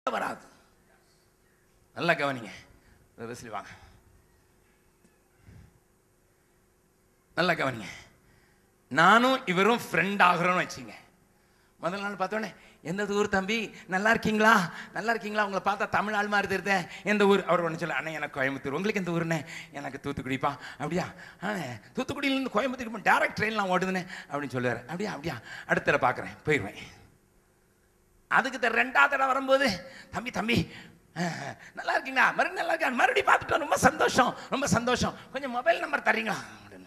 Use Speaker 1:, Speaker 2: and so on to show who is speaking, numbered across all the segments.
Speaker 1: வராது நல்லா கவனிங்க வெஸ்லி வாங்க நல்லா கவனிங்க நானும் இவரும் ஃப்ரெண்ட் ஆகிறோம்னு வச்சுங்க முதல் நாள் பார்த்தோன்னே எந்த ஊர் தம்பி நல்லா இருக்கீங்களா நல்லா இருக்கீங்களா உங்களை பார்த்தா தமிழ் ஆள் மாதிரி தெரியுதே எந்த ஊர் அவர் ஒன்று சொல்ல அண்ணா எனக்கு கோயம்புத்தூர் உங்களுக்கு எந்த ஊருண்ணே எனக்கு தூத்துக்குடிப்பா அப்படியா ஆ தூத்துக்குடியிலேருந்து கோயம்புத்தூருக்கு டேரக்ட் ட்ரெயின்லாம் ஓடுதுண்ணே அப்படின்னு சொல்லுவார் அப்படியா அப்படியா அடுத்த தடவை பார்க்குறேன் போயிடுவேன் அதுக்கு த- ரெண்டாவது தடவை வரும்போது தம்பி தம்பி அஹ், நல்லா இருக்கீங்களா மறுபடியும் நல்லா இருக்கா மறுபடியும் பார்த்துட்டோம் ரொம்ப சந்தோஷம் ரொம்ப சந்தோஷம் கொஞ்சம் மொபைல் நம்பர் தரீங்களா அப்படின்னு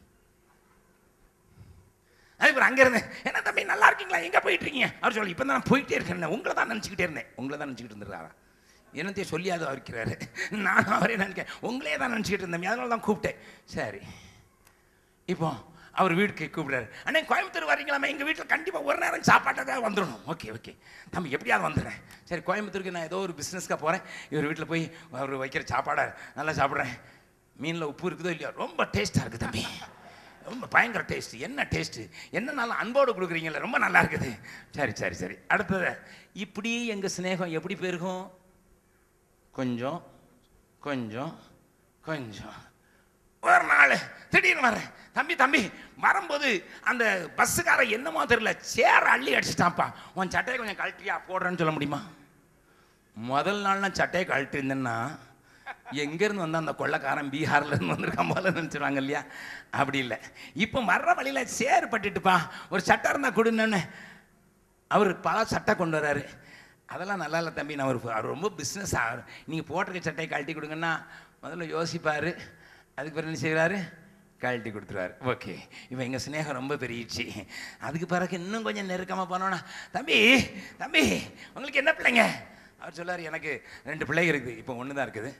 Speaker 1: அதுக்கப்புறம் அங்கே இருந்தேன் என்ன தம்பி நல்லா இருக்கீங்களா எங்கே போயிட்டு இருக்கீங்க அவர் சொல்லி இப்போ தான் நான் போயிட்டே இருக்கேன் உங்களை தான் நினச்சிக்கிட்டே இருந்தேன் உங்களை தான் நினச்சிக்கிட்டு இருந்துருக்காரா என்னத்தையும் சொல்லியாவது அவருக்கிறாரு நானும் அவரே நினைக்கிறேன் உங்களே தான் நினச்சிக்கிட்டு இருந்தேன் அதனால தான் கூப்பிட்டேன் சரி இப்போ அவர் வீட்டுக்கு கூப்பிடுறாரு அண்ணே கோயம்புத்தூர் வரீங்களாமே எங்கள் வீட்டில் கண்டிப்பாக ஒரு நேரம் சாப்பாட்டுக்காக வந்துடணும் ஓகே ஓகே தம்பி எப்படியாவது வந்துடுறேன் சரி கோயம்புத்தூருக்கு நான் ஏதோ ஒரு பிஸ்னஸ்க்காக போகிறேன் இவர் வீட்டில் போய் அவர் வைக்கிற சாப்பாடை நல்லா சாப்பிட்றேன் மீனில் உப்பு இருக்குதோ இல்லையோ ரொம்ப டேஸ்ட்டாக இருக்குது தம்பி ரொம்ப பயங்கர டேஸ்ட் என்ன டேஸ்ட்டு என்னன்னாலும் அன்போடு கொடுக்குறீங்கல்ல ரொம்ப நல்லா இருக்குது சரி சரி சரி அடுத்தது இப்படி எங்கள் சிநேகம் எப்படி பெருகும் கொஞ்சம் கொஞ்சம் கொஞ்சம் ஒரு நாள் திடீர்னு வரேன் தம்பி தம்பி வரும்போது அந்த பஸ்ஸுக்காரன் என்னமோ தெரியல சேர அள்ளி அடிச்சிட்டான்ப்பா உன் சட்டையை கொஞ்சம் கழட்டியா போடுறேன்னு சொல்ல முடியுமா முதல் நாள் நான் சட்டையை கழட்டிருந்தேன்னா எங்கேருந்து வந்த அந்த கொள்ளைக்காரன் பீகார்ல இருந்து வந்திருக்கான் போல நினச்சிருவாங்க இல்லையா அப்படி இல்லை இப்போ வர்ற வழியில் சேர் பட்டுட்டுப்பா ஒரு சட்டை இருந்தால் கொடுன்னு அவர் பல சட்டை கொண்டு வராரு அதெல்லாம் நல்லா இல்லை தம்பி நான் ஒரு அவர் ரொம்ப பிஸ்னஸ் ஆகிறார் நீங்கள் போட்டிருக்க சட்டையை கழட்டி கொடுங்கன்னா முதல்ல யோசிப்பார் அதுக்கு பிறகு என்ன செய்கிறாரு கழட்டி கொடுத்துருவாரு ஓகே இப்போ எங்கள் சிநேகம் ரொம்ப பெருகிடுச்சு அதுக்கு பிறகு இன்னும் கொஞ்சம் நெருக்கமாக போனோன்னா தம்பி தம்பி உங்களுக்கு என்ன பிள்ளைங்க அவர் சொல்லார் எனக்கு ரெண்டு பிள்ளைங்க இருக்குது இப்போ ஒன்று தான் இருக்குது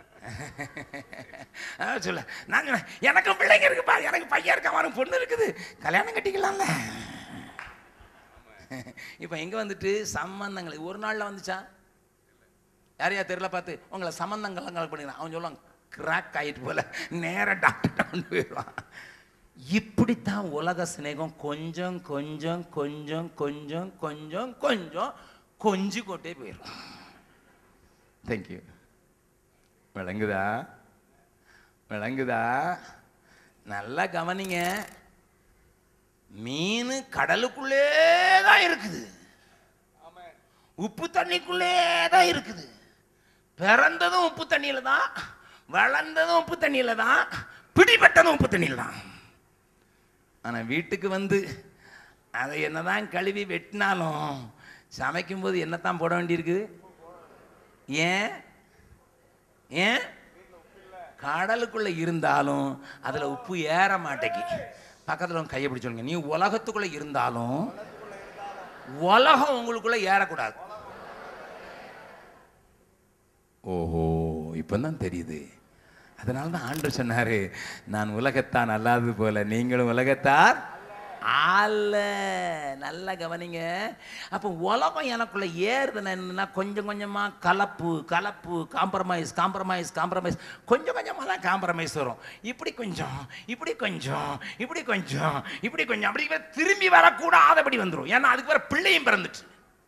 Speaker 1: அவர் சொல்ல நான் சொன்னேன் எனக்கும் பிள்ளைங்க இருக்குப்பா எனக்கு பையன் இருக்கா வரும் பொண்ணு இருக்குது கல்யாணம் கட்டிக்கலாம்ல இப்போ எங்கே வந்துட்டு சம்பந்தங்கள் ஒரு நாளில் வந்துச்சா யாரையா தெரியல பார்த்து உங்களை சம்பந்தங்கள்லாம் கலெக்ட் பண்ணிக்கலாம் அவன் சொல்லுவான் கிராக் ஆகிட்டு போல நேராக டாக்டர்கிட்ட கொண்டு போயிடுவான் இப்படித்தான் உலக சிநேகம் கொஞ்சம் கொஞ்சம் கொஞ்சம் கொஞ்சம் கொஞ்சம் கொஞ்சம் கொஞ்சி கொண்டே போயிடும் தேங்க்யூ விளங்குதா விளங்குதா நல்லா கவனிங்க மீன் கடலுக்குள்ளே தான் இருக்குது உப்பு தண்ணிக்குள்ளே தான் இருக்குது பிறந்ததும் உப்பு தண்ணியில தான் வளர்ந்ததும் உப்பு தண்ணியில தான் பிடிபட்டதும் உப்பு தண்ணியில் தான் ஆனா வீட்டுக்கு வந்து அதை என்னதான் கழுவி வெட்டினாலும் சமைக்கும்போது என்னத்தான் போட வேண்டியிருக்கு ஏன் ஏன் கடலுக்குள்ள இருந்தாலும் அதுல உப்பு ஏற மாட்டேங்கி பக்கத்துல உங்க கையை பிடிச்சு சொல்லுங்க நீ உலகத்துக்குள்ள இருந்தாலும் உலகம் உங்களுக்குள்ள ஏறக்கூடாது ஓஹோ இப்பதான் தெரியுது அதனால தான் ஆண்டு சொன்னாரு நான் உலகத்தான் அல்லாதது போல நீங்களும் உலகத்தார் அல்ல நல்லா கவனிங்க அப்போ உலகம் எனக்குள்ள ஏறுதுன்னா என்னன்னா கொஞ்சம் கொஞ்சமா கலப்பு கலப்பு காம்ப்ரமைஸ் காம்ப்ரமைஸ் காம்ப்ரமைஸ் கொஞ்சம் கொஞ்சமா தான் காம்ப்ரமைஸ் வரும் இப்படி கொஞ்சம் இப்படி கொஞ்சம் இப்படி கொஞ்சம் இப்படி கொஞ்சம் அப்படி திரும்பி வரக்கூடாதபடி வந்துடும் ஏன்னா அதுக்கு வேற பிள்ளையும் பிறந்துட்டு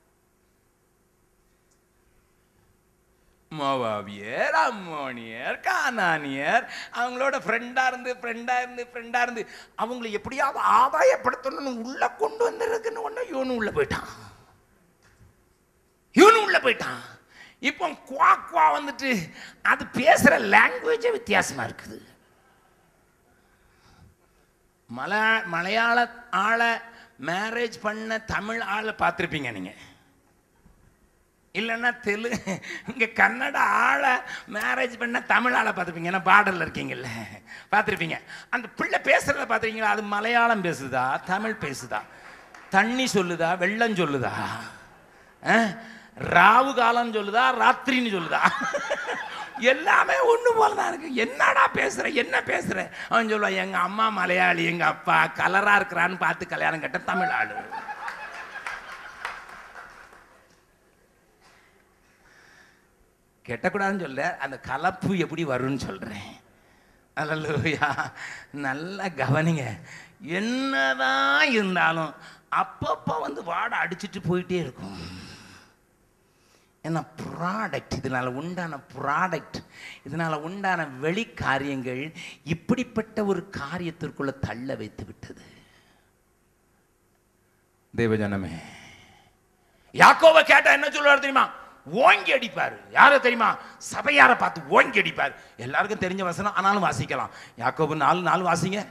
Speaker 1: மோவாவியர் அம்மோனியர் கானானியர் அவங்களோட ஃப்ரெண்டாக இருந்து ஃப்ரெண்டாக இருந்து ஃப்ரெண்டாக இருந்து அவங்களை எப்படியாவது ஆதாயப்படுத்தணும்னு உள்ள கொண்டு வந்துருக்குன்னு ஒன்று இவனு உள்ள போயிட்டான் இவனு உள்ள போயிட்டான் இப்போ குவா குவா வந்துட்டு அது பேசுகிற லாங்குவேஜே வித்தியாசமா இருக்குது மல மலையாள ஆளை மேரேஜ் பண்ண தமிழ் ஆளை பார்த்துருப்பீங்க நீங்கள் இல்லைன்னா தெலு இங்கே கன்னட ஆளை மேரேஜ் பண்ண தமிழ் ஆளை பார்த்துருப்பீங்க ஏன்னா பார்டரில் இருக்கீங்கல்ல பார்த்துருப்பீங்க அந்த பிள்ளை பேசுகிறத பார்த்துருக்கீங்களா அது மலையாளம் பேசுதா தமிழ் பேசுதா தண்ணி சொல்லுதா வெள்ளம் சொல்லுதா அஹ்? ராவு காலம் சொல்லுதா ராத்திரின்னு சொல்லுதா எல்லாமே ஒன்று போல தான் இருக்கு என்னடா பேசுற என்ன பேசுற அவன் சொல்லுவான் எங்க அம்மா மலையாளி எங்க அப்பா கலரா இருக்கிறான்னு பார்த்து கல்யாணம் கட்ட தமிழ் ஆளு கெட்டக்கூடாதுன்னு சொல்ல அந்த கலப்பு எப்படி வரும்னு சொல்றேன் அல்லையா நல்லா கவனிங்க என்னதான் இருந்தாலும் அப்பப்போ வந்து வாடை அடிச்சிட்டு போயிட்டே இருக்கும் என்ன ப்ராடக்ட் இதனால உண்டான ப்ராடக்ட் இதனால உண்டான வெளி காரியங்கள் இப்படிப்பட்ட ஒரு காரியத்திற்குள்ள தள்ள வைத்து விட்டது தேவஜனமே யாக்கோவை கேட்டா என்ன சொல்லுவார் தெரியுமா ஓங்கி அடிப்பார் யாரை தெரியுமா சபையாரை பார்த்து ஓங்கி அடிப்பார் எல்லாருக்கும் தெரிஞ்ச வசனம் ஆனாலும் வாசிக்கலாம் யாக்கோபு நாலு நாலு வாசிங்க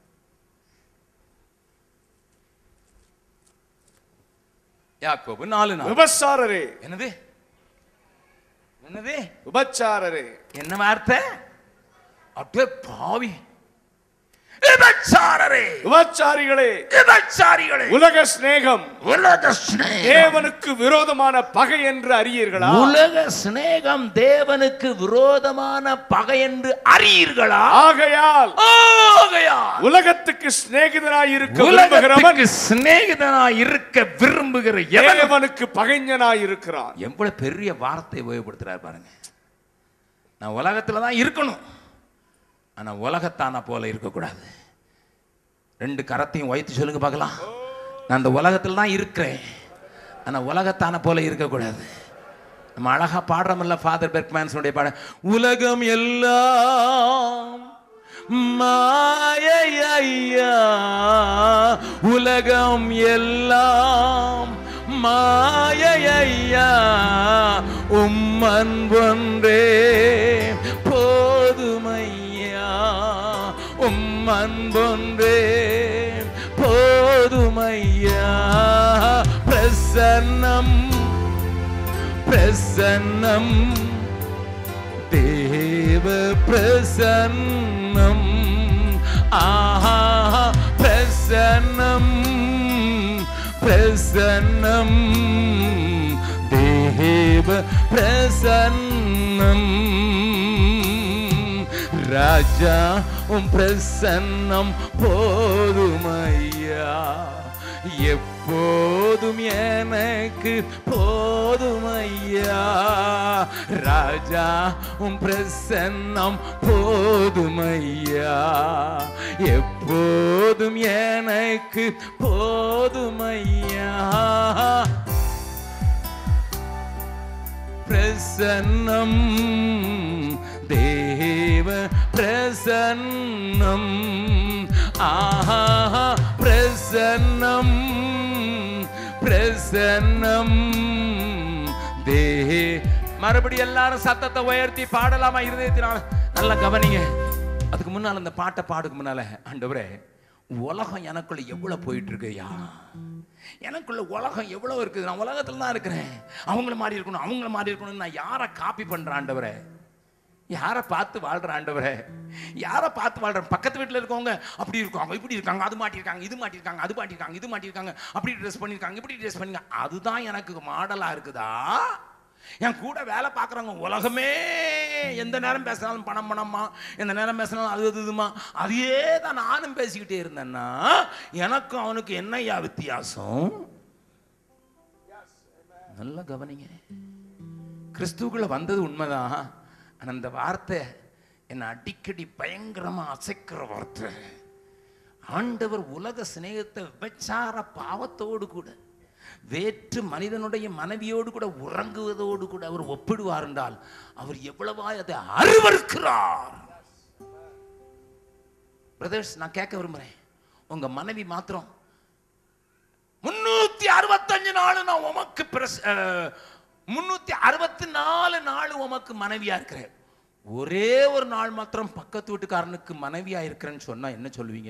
Speaker 1: யாக்கோபு நாலு நாலு
Speaker 2: விபச்சாரரே
Speaker 1: என்னது என்னது
Speaker 2: விபச்சாரரே
Speaker 1: என்ன வார்த்தை அப்படியே பாவி விபச்சாரரே
Speaker 2: விபச்சாரிகளே
Speaker 1: விபச்சாரிகளே
Speaker 2: உலக சிநேகம்
Speaker 1: உலக சிநேகம்
Speaker 2: தேவனுக்கு விரோதமான பகை என்று அறியீர்களா
Speaker 1: உலக சிநேகம் தேவனுக்கு விரோதமான பகை என்று அறியீர்களா
Speaker 2: ஆகையால்
Speaker 1: ஆகையால்
Speaker 2: உலகத்துக்கு சிநேகிதனாய் இருக்க விரும்புகிறவன்
Speaker 1: உலகத்துக்கு சிநேகிதனாய் இருக்க விரும்புகிற எவனும்
Speaker 2: தேவனுக்கு பகைஞனாய் இருக்கிறான்
Speaker 1: எவ்வளவு பெரிய வார்த்தை உபயோகப்படுத்துறாரு பாருங்க நான் உலகத்துல தான் இருக்கணும் ஆனா உலகத்தான போல இருக்கக்கூடாது ரெண்டு கரத்தையும் வைத்து சொல்லுங்க பார்க்கலாம் நான் அந்த உலகத்துல தான் இருக்கிறேன் ஆனா உலகத்தான போல இருக்கக்கூடாது நம்ம அழகா பாடுறோம்ல ஃபாதர் பெர்க்மேன்ஸுடைய பாட உலகம் எல்லாம் மாயை ஐயா உலகம் எல்லாம் மாயை ஐயா உம்மன் ஒன்றே போதுமையா உம்மன் ஒன்றே போதுமையா பிரசன்னம் பிரசன்னம் தேவ பிரசன்னம் ஆஹா பிரசன்னம் பிரசன்னம் தேவ பிரசன்னம் ராஜா உம் பிரசன்னம் போதுமையா எப்போதும் எனக்கு போதுமையா ராஜா உம் பிரசன்னம் போதுமையா எப்போதும் எனக்கு போதுமையா பிரசன்னம் தேவ பிரசன்னம் ஆஹா பிரசன்னம் பிரசன்னம் தே மறுபடி எல்லாரும் சத்தத்தை உயர்த்தி பாடலாமா இருதயத்தினால நல்லா கவனிங்க அதுக்கு முன்னால் அந்த பாட்டை பாடுக்கு முன்னால ஆண்டவரே உலகம் எனக்குள்ள எவ்வளவு போயிட்டு இருக்குயா எனக்குள்ள உலகம் எவ்வளவு இருக்குது நான் உலகத்துல தான் இருக்கிறேன் அவங்கள மாதிரி இருக்கணும் அவங்கள மாதிரி இருக்கணும் நான் யாரை காப்பி பண்றேன் ஆண்டவரே யாரை பார்த்து வாழ்ற ஆண்டவரே யாரை பார்த்து வாழ்றேன் பக்கத்து வீட்டில் இருக்கவங்க அப்படி இருக்காங்க இப்படி இருக்காங்க அது மாட்டிருக்காங்க இது மாட்டிருக்காங்க அது மாட்டிருக்காங்க இது மாட்டிருக்காங்க அப்படி ட்ரெஸ் பண்ணிருக்காங்க இப்படி ட்ரெஸ் பண்ணிருக்காங்க அதுதான் எனக்கு மாடலா இருக்குதா என் கூட வேலை பார்க்குறவங்க உலகமே எந்த நேரம் பேசினாலும் பணம் பணம்மா எந்த நேரம் பேசினாலும் அது அது இதுமா அதையே தான் நானும் பேசிக்கிட்டே இருந்தேன்னா எனக்கும் அவனுக்கு என்னய்யா வித்தியாசம் நல்லா கவனிங்க கிறிஸ்துக்குள்ள வந்தது உண்மைதான் ஆனா அந்த வார்த்தை என்னை அடிக்கடி பயங்கரமா அசைக்கிற வார்த்தை ஆண்டவர் உலக சிநேகத்தை விபச்சார பாவத்தோடு கூட வேற்று மனிதனுடைய மனைவியோடு கூட உறங்குவதோடு கூட அவர் ஒப்பிடுவார் என்றால் அவர் எவ்வளவாய் அதை அருவருக்கிறார் பிரதர்ஸ் நான் கேட்க விரும்புறேன் உங்க மனைவி மாத்திரம் முன்னூத்தி அறுபத்தஞ்சு நாள் நான் உமக்கு பிரஸ் அஹ், முன்னூத்தி அறுபத்தி நாலு நாள் உமக்கு மனைவியா இருக்கிறேன் ஒரே ஒரு நாள் மாத்திரம் பக்கத்து வீட்டுக்காரனுக்கு மனைவியா இருக்கிறேன்னு சொன்னா என்ன சொல்லுவீங்க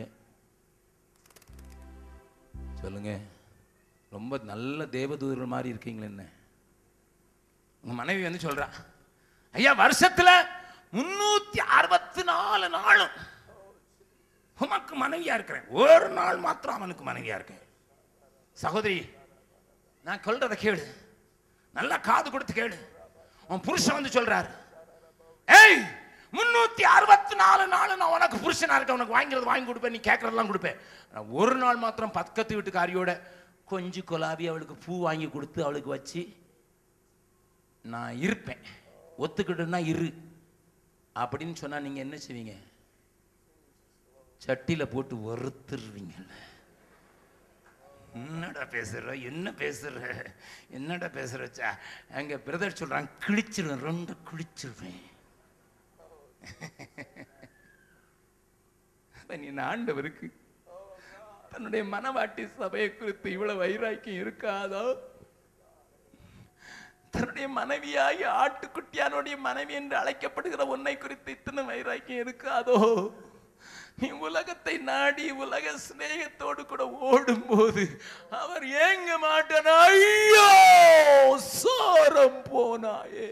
Speaker 1: சொல்லுங்க ரொம்ப நல்ல தேவதூதர் மாதிரி இருக்கீங்களே என்ன உங்க மனைவி வந்து சொல்றா ஐயா வருஷத்துல முன்னூத்தி அறுபத்தி நாலு நாளும் உமக்கு மனைவியா இருக்கிறேன் ஒரு நாள் மாத்திரம் அவனுக்கு மனைவியா இருக்கேன் சகோதரி நான் சொல்றதை கேளு நல்லா காது கொடுத்து கேளு உன் புருஷன் வந்து சொல்றாரு ஏய் முன்னூத்தி அறுபத்தி நாலு நாள் நான் உனக்கு புருஷனா இருக்க உனக்கு வாங்கிறது வாங்கி கொடுப்பேன் நீ கேட்கறதெல்லாம் கொடுப்பேன் ஆனா ஒரு நாள் மாத்திரம் பக்கத்து வீட்டுக்காரியோட கொஞ்சி கொலாவி அவளுக்கு பூ வாங்கி கொடுத்து அவளுக்கு வச்சு நான் இருப்பேன் ஒத்துக்கிட்டுன்னா இரு அப்படின்னு சொன்னா நீங்க என்ன செய்வீங்க சட்டியில போட்டு வறுத்துருவீங்கல்ல என்னடா பேசுற என்ன பேசுற என்னடா பேசுற சா அங்க பிரதர் சொல்றான் கிழிச்சிருவேன் ரெண்டு கிழிச்சிருவேன் அப்ப நீ ஆண்டவருக்கு தன்னுடைய மனவாட்டி சபையை குறித்து இவ்வளவு வைராக்கியம் இருக்காதோ தன்னுடைய மனைவியாகி ஆட்டுக்குட்டியானுடைய மனைவி என்று அழைக்கப்படுகிற உன்னை குறித்து இத்தனை வைராக்கியம் இருக்காதோ நீ உலகத்தை நாடி உலக சிநேகத்தோடு கூட ஓடும்போது அவர் ஏங்க மாட்டார் ஐயோ சோரம் போனாயே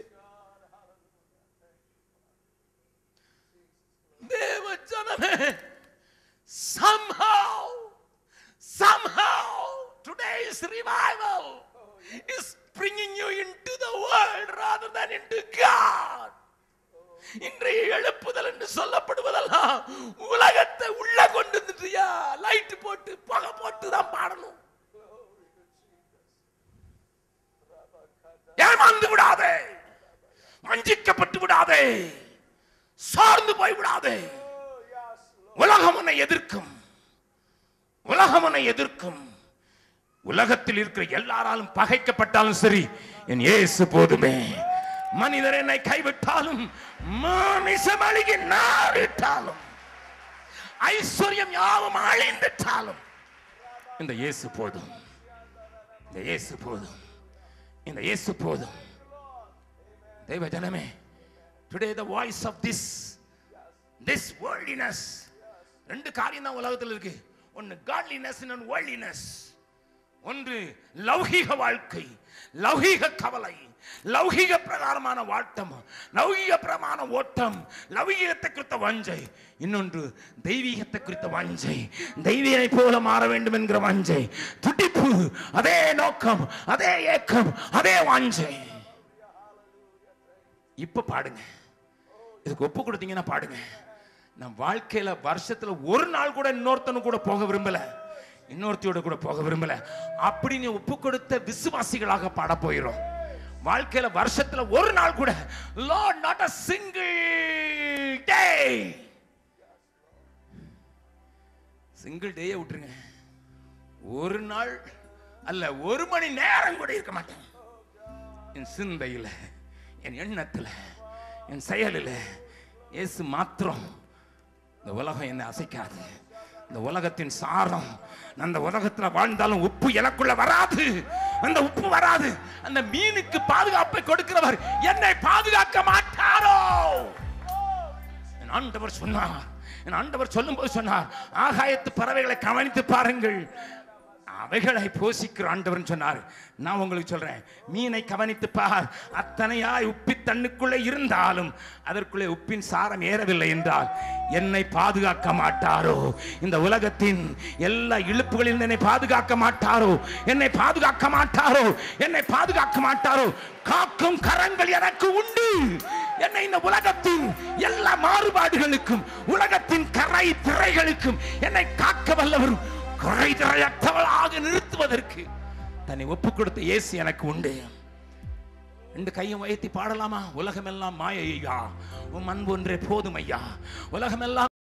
Speaker 1: தேவ ஜனமே somehow somehow today's revival is bringing you into the world rather than into God இன்றைய எழுப்புதல் என்று சொல்லப்படுவதெல்லாம் உலகத்தை உள்ள கொண்டு வந்துட்டியா லைட் போட்டு புகை போட்டு தான் பாடணும் ஏமாந்து விடாதே வஞ்சிக்கப்பட்டு விடாதே சார்ந்து போய் விடாதே உலகம் உன்னை எதிர்க்கும் உலகம் உன்னை எதிர்க்கும் உலகத்தில் இருக்கிற எல்லாராலும் பகைக்கப்பட்டாலும் சரி என் இயேசு போதுமே மனிதர் என்னை கைவிட்டாலும் மாமிசம் அழுகி நாரிட்டாலும் ஐஸ்வர்யம் யாவும் அழிந்துட்டாலும் இந்த இயேசு போதும் இந்த இயேசு போதும் இந்த இயேசு போதும் தெய்வ ஜனமே today the voice of this this worldliness ரெண்டு காரியம் தான் உலகத்தில் இருக்கு ஒன்று காட்லினஸ் இன்னொன்று வேர்ல்டினஸ் ஒன்று லௌகீக வாழ்க்கை லௌகீக கவலை லௌகீக பிரகாரமான வாட்டம் லௌகீக பிரமாண ஓட்டம் லௌகீகத்தை குறித்த வாஞ்சை இன்னொன்று தெய்வீகத்தை குறித்த வாஞ்சை தெய்வீகை போல மாற வேண்டும் என்கிற வாஞ்சை துடிப்பு அதே நோக்கம் அதே ஏக்கம் அதே வாஞ்சை இப்ப பாடுங்க இதுக்கு ஒப்பு கொடுத்தீங்கன்னா பாடுங்க நான் வாழ்க்கையில வருஷத்துல ஒரு நாள் கூட இன்னொருத்தனு கூட போக விரும்பல இன்னொருத்தியோட கூட போக விரும்பல அப்படி நீ ஒப்பு கொடுத்த விசுவாசிகளாக பாட போயிரும் வாழ்க்கையில வருஷத்துல ஒரு நாள் கூட Lord not a single day single டேயை விட்டுருங்க ஒரு நாள் அல்ல ஒரு மணி நேரம் கூட இருக்க மாட்டேன் என் சிந்தையில் என் எண்ணத்தில் என் செயலில் இயேசு மாத்திரம் இந்த உலகம் என்னை அசைக்காது இந்த உலகத்தின் சாரம் நான் அந்த உலகத்துல வாழ்ந்தாலும் உப்பு எனக்குள்ள வராது அந்த உப்பு வராது அந்த மீனுக்கு பாதுகாப்பை கொடுக்கிறவர் என்னை பாதுகாக்க மாட்டாரோ என் ஆண்டவர் சொன்னார் என் ஆண்டவர் சொல்லும்போது சொன்னார் ஆகாயத்து பறவைகளை கவனித்து பாருங்கள் அவைகளை போஷிக்கிற ஆண்டவர்னு சொன்னார் நான் உங்களுக்கு சொல்றேன் மீனை கவனித்து பார் அத்தனையாய் உப்பி தண்ணுக்குள்ளே இருந்தாலும் அதற்குள்ளே உப்பின் சாரம் ஏறவில்லை என்றால் என்னை பாதுகாக்க மாட்டாரோ இந்த உலகத்தின் எல்லா இழுப்புகளில் என்னை பாதுகாக்க மாட்டாரோ என்னை பாதுகாக்க மாட்டாரோ என்னை பாதுகாக்க மாட்டாரோ காக்கும் கரங்கள் எனக்கு உண்டு என்னை இந்த உலகத்தின் எல்லா மாறுபாடுகளுக்கும் உலகத்தின் கரை திரைகளுக்கும் என்னை காக்க வல்லவரும் குறைதரையற்றவளாக நிறுத்துவதற்கு தன்னை ஒப்பு கொடுத்த இயேசு எனக்கு உண்டு ரெண்டு கையும் உயர்த்தி பாடலாமா உலகமெல்லாம் மாய ஐயா உன் அன்பு ஒன்றே போதும் ஐயா உலகமெல்லாம்